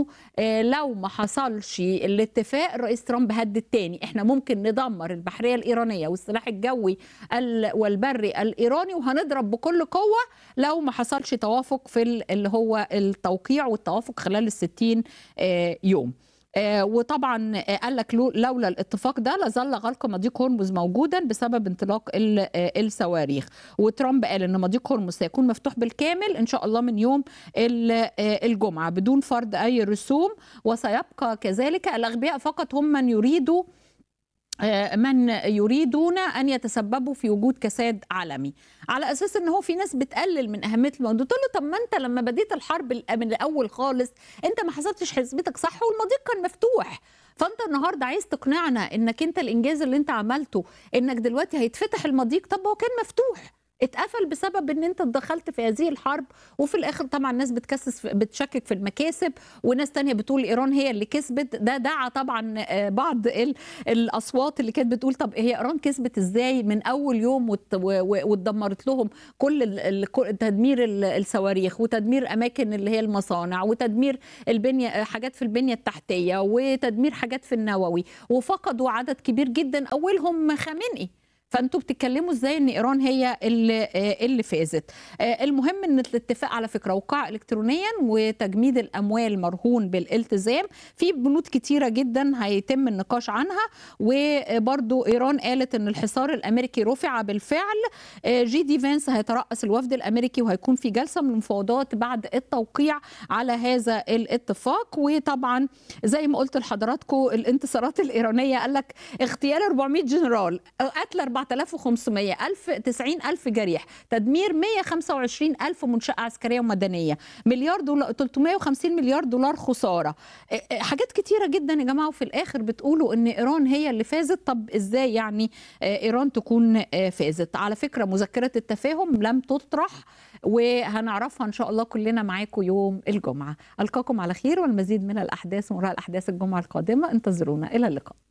انه آه، لو ما حصلش الاتفاق الرئيس ترامب هدد تاني احنا ممكن ندمر البحريه الايرانيه والسلاح الجوي ال- والبري الايراني وهنضرب بكل قوه لو ما حصلش توافق في ال- اللي هو التوقيع والتوافق خلال الستين آه، يوم آه، وطبعا آه، قال لك لو- لولا الاتفاق ده لظل غلق مضيق هرمز موجودا بسبب انطلاق ال- آه، الصواريخ وترامب قال ان مضيق هرمز سيكون مفتوح بالكامل ان شاء الله من يوم ال- آه، الجمعه بدون فرض اي رسوم وسيبقى كذلك الاغبياء فقط هم من يريدوا آه، من يريدون ان يتسببوا في وجود كساد عالمي على اساس ان هو في ناس بتقلل من اهميه الموضوع تقول له طب ما انت لما بديت الحرب ال- من الاول خالص انت ما حسبتش حسبتك صح والمضيق كان مفتوح فانت النهارده عايز تقنعنا انك انت الانجاز اللي انت عملته انك دلوقتي هيتفتح المضيق طب هو كان مفتوح اتقفل بسبب ان انت دخلت في هذه الحرب وفي الاخر طبعا الناس بتكسس في بتشكك في المكاسب وناس تانية بتقول ايران هي اللي كسبت ده دعا طبعا آه، بعض ال- الاصوات اللي كانت بتقول طب هي ايران كسبت ازاي من اول يوم وات- و- و- واتدمرت لهم كل ال- ال- كل- تدمير ال- الصواريخ وتدمير اماكن اللي هي المصانع وتدمير البنيه حاجات في البنيه التحتيه وتدمير حاجات في النووي وفقدوا عدد كبير جدا اولهم خامنئي فانتوا بتتكلموا ازاي ان ايران هي اللي آه، اللي فازت آه، المهم ان الاتفاق على فكره وقع الكترونيا وتجميد الاموال مرهون بالالتزام في بنود كتيره جدا هيتم النقاش عنها وبرضو ايران قالت ان الحصار الامريكي رفع بالفعل آه، جي دي فانس هيترأس الوفد الامريكي وهيكون في جلسه من المفاوضات بعد التوقيع على هذا الاتفاق وطبعا زي ما قلت لحضراتكم الانتصارات الايرانيه قال لك اغتيال 400 جنرال قتل 4500 ألف 90 ألف جريح تدمير 125 ألف منشأة عسكرية ومدنية مليار دولار 350 مليار دولار خسارة إيه إيه حاجات كتيرة جدا يا جماعة وفي الآخر بتقولوا إن إيران هي اللي فازت طب إزاي يعني آه، إيران تكون آه، فازت على فكرة مذكرة التفاهم لم تطرح وهنعرفها إن شاء الله كلنا معاكم يوم الجمعة ألقاكم على خير والمزيد من الأحداث وراء الأحداث الجمعة القادمة انتظرونا إلى اللقاء